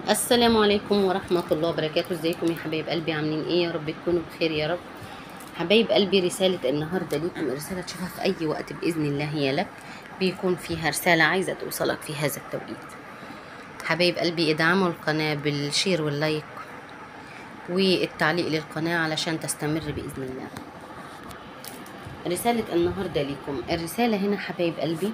السلام عليكم ورحمة الله وبركاته ازيكم يا حبايب قلبي عاملين ايه يا رب تكونوا بخير يا رب حبايب قلبي رسالة النهاردة ليكم رسالة تشوفها في أي وقت بإذن الله هي لك بيكون فيها رسالة عايزة توصلك في هذا التوقيت حبايب قلبي ادعموا القناة بالشير واللايك والتعليق للقناة علشان تستمر بإذن الله رسالة النهاردة ليكم الرسالة هنا حبايب قلبي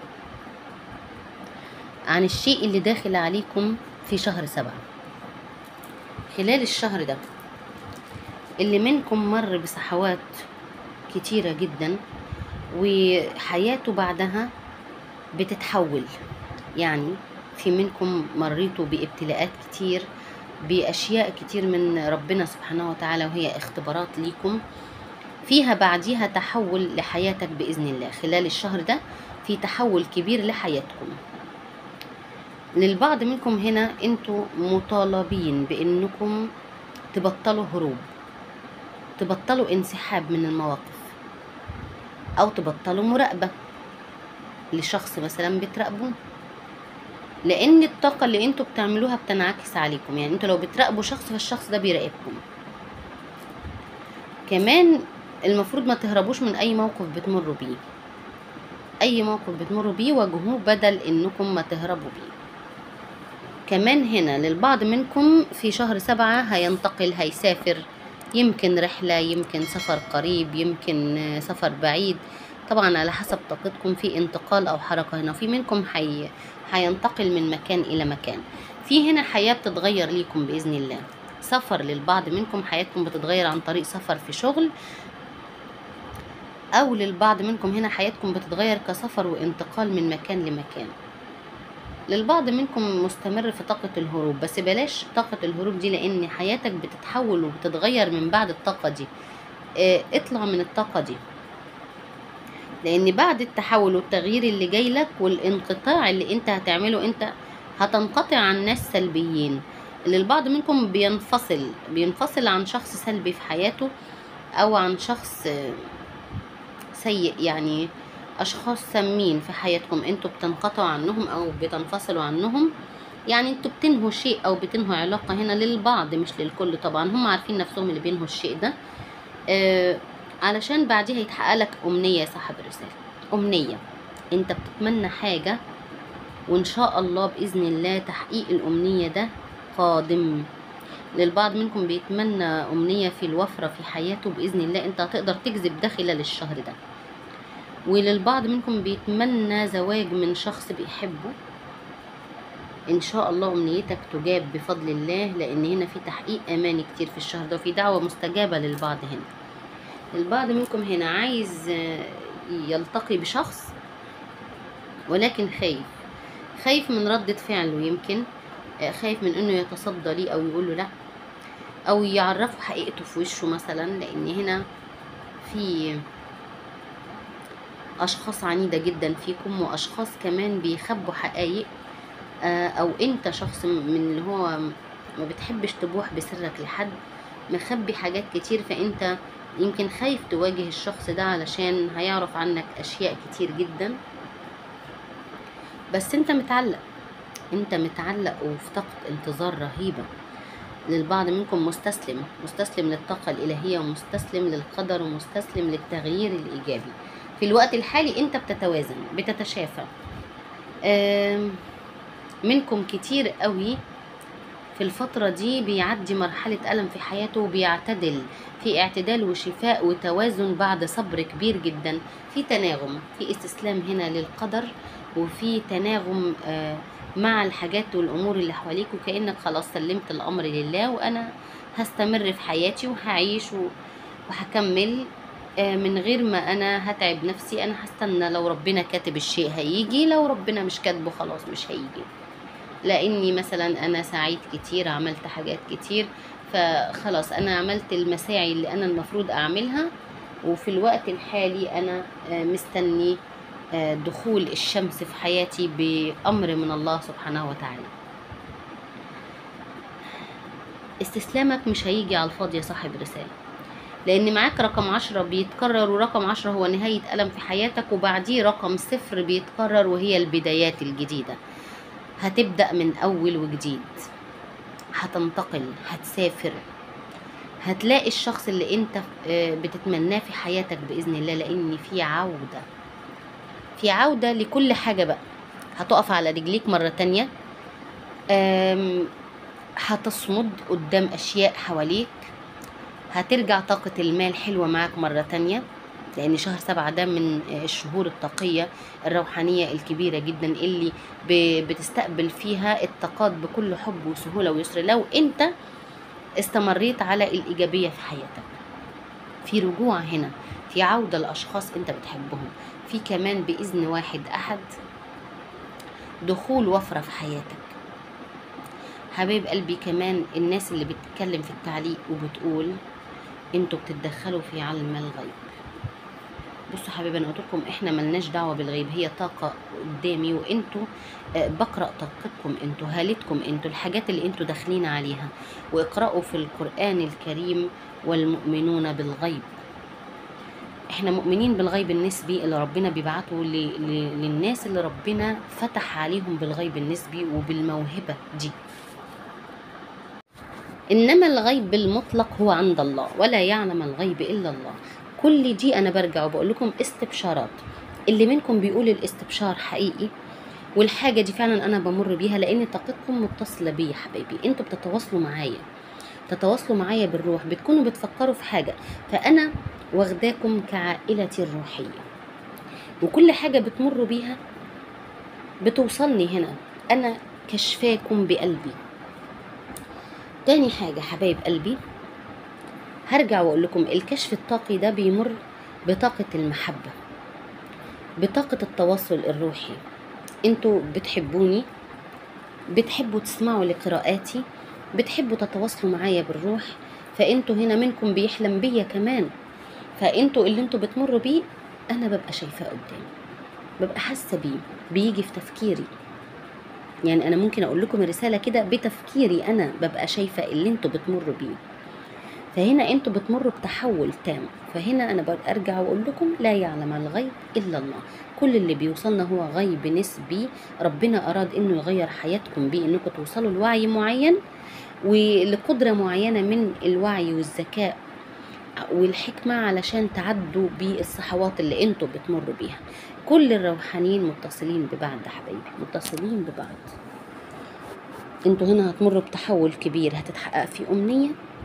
عن الشيء اللي داخل عليكم في شهر سبعة خلال الشهر ده اللي منكم مر بصحوات كتيرة جدا وحياته بعدها بتتحول يعني في منكم مريتوا بابتلاءات كتير بأشياء كتير من ربنا سبحانه وتعالى وهي اختبارات ليكم فيها بعديها تحول لحياتك بإذن الله خلال الشهر ده في تحول كبير لحياتكم للبعض منكم هنا انتوا مطالبين بانكم تبطلوا هروب تبطلوا انسحاب من المواقف او تبطلوا مراقبة لشخص مثلا بتراقبوه لان الطاقة اللي انتوا بتعملوها بتنعكس عليكم يعني انتوا لو بتراقبوا شخص فالشخص ده بيراقبكم كمان المفروض ما تهربوش من اي موقف بتمروا بيه اي موقف بتمروا بيه واجهوه بدل انكم ما تهربوا بيه كمان هنا للبعض منكم في شهر سبعة هينتقل هيسافر يمكن رحلة يمكن سفر قريب يمكن سفر بعيد طبعا على حسب طاقتكم في انتقال او حركة هنا في منكم حي... هينتقل من مكان الى مكان في هنا حياة بتتغير ليكم بإذن الله سفر للبعض منكم حياتكم بتتغير عن طريق سفر في شغل او للبعض منكم هنا حياتكم بتتغير كسفر وانتقال من مكان لمكان للبعض منكم مستمر في طاقة الهروب بس بلاش طاقة الهروب دي لأن حياتك بتتحول وبتتغير من بعد الطاقة دي اه اطلع من الطاقة دي لأن بعد التحول والتغيير اللي جاي لك والانقطاع اللي انت هتعمله انت هتنقطع عن ناس سلبيين للبعض منكم بينفصل بينفصل عن شخص سلبي في حياته أو عن شخص سيء يعني اشخاص سامين في حياتكم انتوا بتنقطعوا عنهم او بتنفصلوا عنهم يعني انتوا بتنهوا شيء او بتنهوا علاقة هنا للبعض مش للكل طبعا هم عارفين نفسهم اللي بينهوا الشيء ده آه علشان بعديها يتحقق لك امنية يا صاحب الرسالة امنية انت بتتمنى حاجة وان شاء الله باذن الله تحقيق الامنية ده قادم للبعض منكم بيتمنى امنية في الوفرة في حياته باذن الله انت هتقدر تجذب ده خلال الشهر ده وللبعض منكم بيتمنى زواج من شخص بيحبه ان شاء الله امنيتك تجاب بفضل الله لان هنا في تحقيق اماني كتير في الشهر ده وفي دعوة مستجابة للبعض هنا البعض منكم هنا عايز يلتقي بشخص ولكن خايف خايف من ردة فعله يمكن خايف من انه يتصدى ليه او يقول له لا او يعرفه حقيقته في وشه مثلا لان هنا في اشخاص عنيده جدا فيكم واشخاص كمان بيخبوا حقائق او انت شخص من اللي هو ما بتحبش تبوح بسرك لحد مخبي حاجات كتير فانت يمكن خايف تواجه الشخص ده علشان هيعرف عنك اشياء كتير جدا بس انت متعلق انت متعلق وفي طاقة انتظار رهيبة للبعض منكم مستسلم مستسلم للطاقة الإلهية ومستسلم للقدر ومستسلم للتغيير الإيجابي في الوقت الحالي انت بتتوازن بتتشافى منكم كتير قوي في الفترة دي بيعدي مرحلة ألم في حياته وبيعتدل في اعتدال وشفاء وتوازن بعد صبر كبير جدا في تناغم في استسلام هنا للقدر وفي تناغم مع الحاجات والأمور اللي حواليك وكأنك خلاص سلمت الأمر لله وأنا هستمر في حياتي وهعيش وهكمل من غير ما انا هتعب نفسي انا هستنى لو ربنا كاتب الشيء هيجي لو ربنا مش كاتبه خلاص مش هيجي لاني مثلا انا سعيد كتير عملت حاجات كتير فخلاص انا عملت المساعي اللي انا المفروض اعملها وفي الوقت الحالي انا مستني دخول الشمس في حياتي بامر من الله سبحانه وتعالى استسلامك مش هيجي على الفاضي يا صاحب رساله لان معاك رقم عشرة بيتكرر ورقم عشرة هو نهاية ألم في حياتك وبعديه رقم صفر بيتكرر وهي البدايات الجديدة هتبدأ من أول وجديد هتنتقل هتسافر هتلاقي الشخص اللي انت آه، بتتمناه في حياتك باذن الله لان في عوده في عوده لكل حاجه بقى هتقف على رجليك مره تانية آم، هتصمد قدام اشياء حواليك هترجع طاقة المال حلوة معاك مرة تانية لأن شهر سبعة ده من الشهور الطاقية الروحانية الكبيرة جدا اللي ب- بتستقبل فيها الطاقات بكل حب وسهولة ويسر لو أنت استمريت على الإيجابية في حياتك في رجوع هنا في عودة لأشخاص أنت بتحبهم في كمان بإذن واحد أحد دخول وفرة في حياتك حبايب قلبي كمان الناس اللي بتتكلم في التعليق وبتقول انتوا بتتدخلوا في علم الغيب بصوا حبايبي انا قلت لكم احنا ملناش دعوه بالغيب هي طاقه قدامي وانتوا آه، بقرا طاقتكم انتوا هالتكم انتوا الحاجات اللي انتوا داخلين عليها واقرأوا في القرآن الكريم والمؤمنون بالغيب احنا مؤمنين بالغيب النسبي اللي ربنا بيبعته ل- ل- للناس اللي ربنا فتح عليهم بالغيب النسبي وبالموهبة دي إنما الغيب المطلق هو عند الله ولا يعلم الغيب إلا الله كل دي أنا برجع وبقول لكم استبشارات اللي منكم بيقول الاستبشار حقيقي والحاجة دي فعلا أنا بمر بيها لأن طاقتكم متصلة بيا يا حبايبي انتوا بتتواصلوا معايا تتواصلوا معايا بالروح بتكونوا بتفكروا في حاجة فأنا واخداكم كعائلتي الروحية وكل حاجة بتمروا بيها بتوصلني هنا أنا كشفاكم بقلبي تاني حاجة حبايب قلبي هرجع واقول لكم الكشف الطاقي ده بيمر بطاقة المحبة بطاقة التواصل الروحي انتوا بتحبوني بتحبوا تسمعوا لقراءاتي بتحبوا تتواصلوا معايا بالروح فانتوا هنا منكم بيحلم بيا كمان فانتوا اللي انتوا بتمروا بيه انا ببقى شايفاه قدامي ببقى حاسه بيه بيجي في تفكيري يعني انا ممكن اقول لكم رساله كده بتفكيري انا ببقى شايفه اللي انتوا بتمروا بيه فهنا انتوا بتمروا بتحول تام فهنا انا برجع واقول لكم لا يعلم الغيب الا الله كل اللي بيوصلنا هو غيب نسبي ربنا اراد انه يغير حياتكم بيه انكم توصلوا لوعي معين ولقدره معينه من الوعي والذكاء والحكمه علشان تعدوا بالصحوات اللي انتوا بتمروا بيها كل الروحانيين متصلين ببعض يا حبايبي متصلين ببعض انتوا هنا هتمروا بتحول كبير هتتحقق في امنيه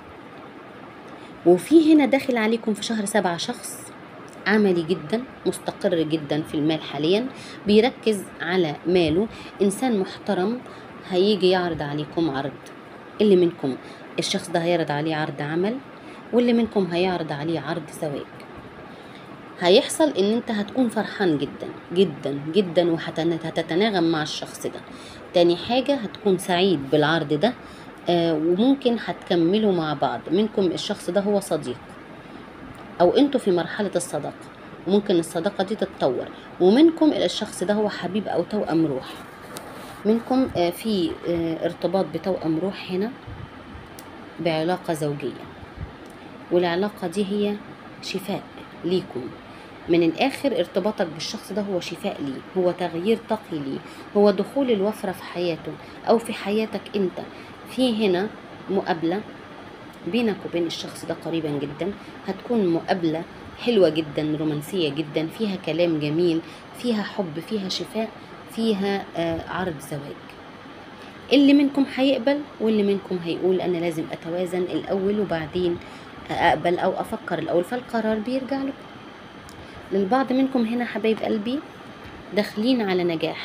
وفي هنا داخل عليكم في شهر سبعة شخص عملي جدا مستقر جدا في المال حاليا بيركز على ماله إنسان محترم هيجي يعرض عليكم عرض اللي منكم الشخص ده هيعرض عليه عرض عمل واللي منكم هيعرض عليه عرض زواج هيحصل ان انت هتكون فرحان جدا جدا جدا وهتتناغم مع الشخص ده تاني حاجة هتكون سعيد بالعرض ده آه وممكن هتكملوا مع بعض منكم الشخص ده هو صديق او انتوا في مرحلة الصداقة وممكن الصداقة دي تتطور ومنكم الشخص ده هو حبيب او توأم روح منكم آه في آه ارتباط بتوأم روح هنا بعلاقة زوجية والعلاقة دي هي شفاء ليكم من الآخر ارتباطك بالشخص ده هو شفاء ليه هو تغيير طاقي ليه هو دخول الوفرة في حياته أو في حياتك أنت في هنا مقابلة بينك وبين الشخص ده قريبا جدا هتكون مقابلة حلوة جدا رومانسية جدا فيها كلام جميل فيها حب فيها شفاء فيها آه عرض زواج اللي منكم هيقبل واللي منكم هيقول أنا لازم أتوازن الأول وبعدين أقبل أو أفكر الأول فالقرار بيرجع لكم للبعض منكم هنا حبايب قلبي داخلين على نجاح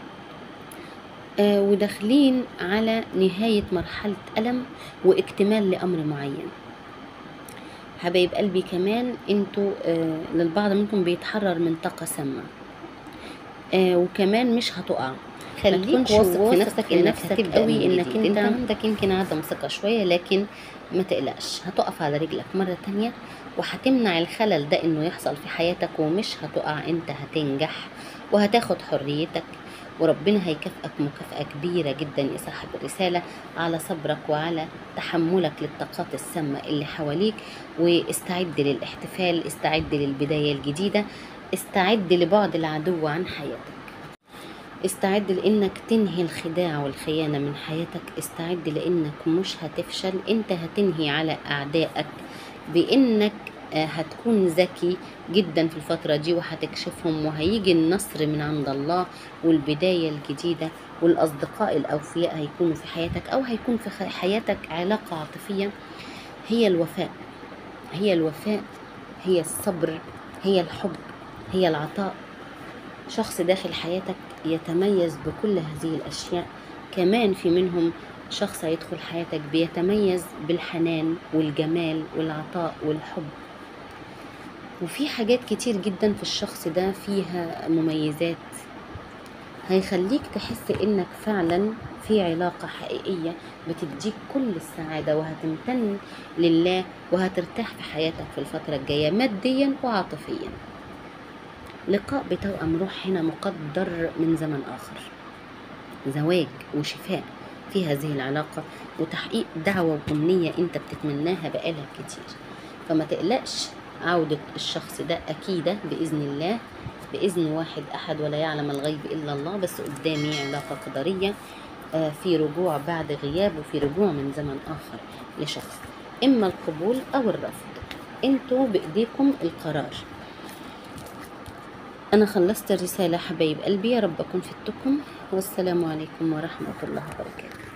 آه وداخلين على نهاية مرحلة ألم واكتمال لأمر معين حبايب قلبي كمان انتوا آه للبعض منكم بيتحرر من طاقة سامة آه وكمان مش هتقع خليك واثق في نفسك انك هتبدا قوي انك انت, انت عندك يمكن عدم ثقه شويه لكن ما تقلقش هتقف على رجلك مره تانية وهتمنع الخلل ده انه يحصل في حياتك ومش هتقع انت هتنجح وهتاخد حريتك وربنا هيكافئك مكافأة كبيرة جدا يا صاحب الرسالة على صبرك وعلى تحملك للطاقات السامة اللي حواليك واستعد للاحتفال استعد للبداية الجديدة استعد لبعد العدو عن حياتك استعد لانك تنهي الخداع والخيانة من حياتك استعد لانك مش هتفشل انت هتنهي على اعدائك بانك آه، هتكون ذكي جدا في الفترة دي وهتكشفهم وهيجي النصر من عند الله والبداية الجديدة والأصدقاء الأوفياء هيكونوا في حياتك أو هيكون في خ- حياتك علاقة عاطفية هي الوفاء هي الوفاء هي الصبر هي الحب هي العطاء شخص داخل حياتك يتميز بكل هذه الأشياء كمان في منهم شخص هيدخل حياتك بيتميز بالحنان والجمال والعطاء والحب وفي حاجات كتير جدا في الشخص ده فيها مميزات هيخليك تحس انك فعلا في علاقة حقيقية بتديك كل السعادة وهتمتن لله وهترتاح في حياتك في الفترة الجاية ماديا وعاطفيا لقاء بتوأم روح هنا مقدر من زمن آخر زواج وشفاء في هذه العلاقة وتحقيق دعوة وأمنية أنت بتتمناها بقالك كتير فما تقلقش عودة الشخص ده أكيدة بإذن الله بإذن واحد أحد ولا يعلم الغيب إلا الله بس قدامي علاقة قدرية آه، في رجوع بعد غياب وفي رجوع من زمن آخر لشخص إما القبول أو الرفض انتوا بإيديكم القرار أنا خلصت الرسالة حبايب قلبي يا رب أكون فدتكم والسلام عليكم ورحمة الله وبركاته